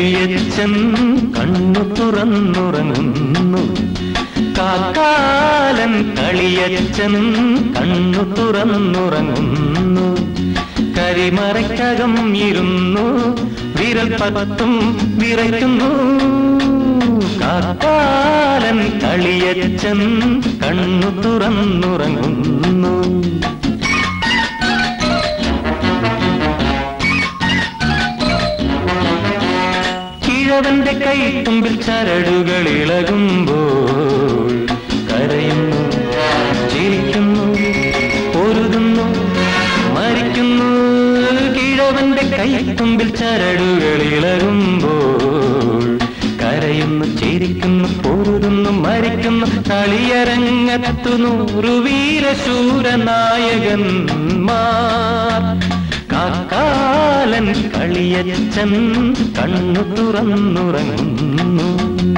കളിയച്ചൻ കണ്ണു തുറന്നുറങ്ങുന്നു കാക്കാലൻ കളിയച്ചൻ കണ്ണു തുറന്നുറങ്ങുന്നു കരിമറയ്ക്കകം ഇരുന്നു വിരൽ പത്തും വിറയ്ക്കുന്നു കാക്കാലൻ കളിയച്ചൻ കണ്ണു തുറന്നുറങ്ങുന്നു കിഴവന്റെ കൈത്തുമ്പിൽ ചരടുകൾ ഇളകുമ്പോൾ കരയുന്നു ചിരിക്കുന്നു പൊരുതുന്നു മരിക്കുന്നു കിഴവന്റെ കൈത്തുമ്പിൽ ചരടുകൾ ഇളകുമ്പോൾ കരയുന്നു ചിരിക്കുന്നു പൊരുതുന്നു മരിക്കുന്നു കളിയരങ്ങത്തു നൂറു വീരശൂരനായകന്മാർ കാക്കാലൻ കളിയച്ചൻ കണ്ണു തുറന്നുറങ്ങുന്നു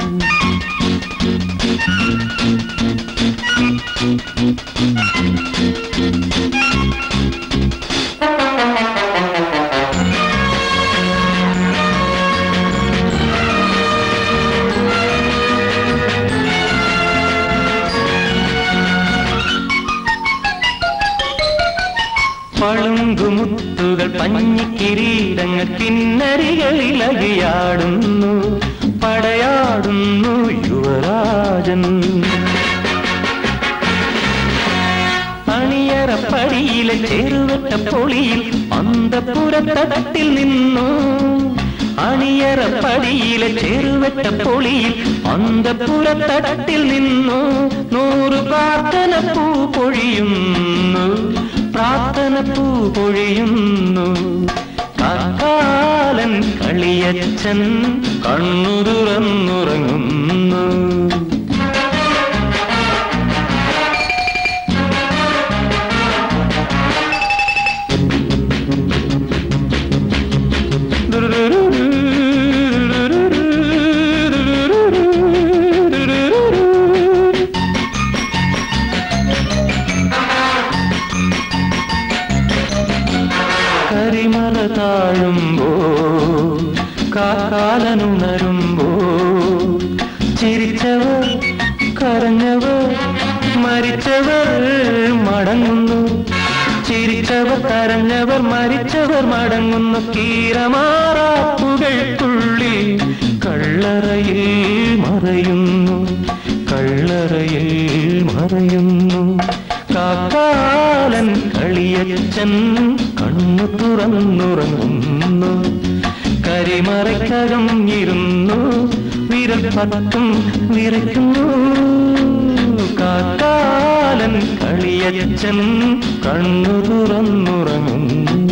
പളുങ്കുമുത്തുകൾ പഞ്ഞിക്കിരീടങ്ങൾ കിന്നരികളിലകിയാടുന്നു പടയാടുന്നു യുവരാജൻ അണിയറപ്പടിയിലെ ചെറുവറ്റ പൊളിയിൽ അന്തപുരത്തടത്തിൽ നിന്നു അണിയറപ്പടിയിലെ ചെറുവറ്റ പൊളിയിൽ അന്തപുരത്തടത്തിൽ നിന്നു നൂറ് പ്രാർത്ഥന പൂ പൊഴിയുന്നു പ്രാർത്ഥന പൂ പൊഴിയുന്നു കാക്കാലൻ കളിയച്ചൻ കണ്ണു തുറന്നുറങ്ങുന്നു കരിമല താഴുമ്പോ കാക്കാലനുണരുമ്പോ ചിരിച്ചവർ കരഞ്ഞവർ മരിച്ചവർ മടങ്ങുന്നു ചിരിച്ചവർ കരഞ്ഞവർ മരിച്ചവർ മടങ്ങുന്നു കീരമാറാപ്പുകൾക്കുള്ളിൽ കള്ളറയിൽ മറയുന്നു കള്ളറയിൽ മറയുന്നു കാക്കാലൻ കളിയച്ചൻ കണ്ണു തുറന്നുറങ്ങുന്നു കരിമറയ്ക്കകം ഇരുന്നു വിരൽ പത്തും വിറയ്ക്കുന്നു കാക്കാലൻ കളിയച്ചൻ കണ്ണു തുറന്നുറങ്ങുന്നു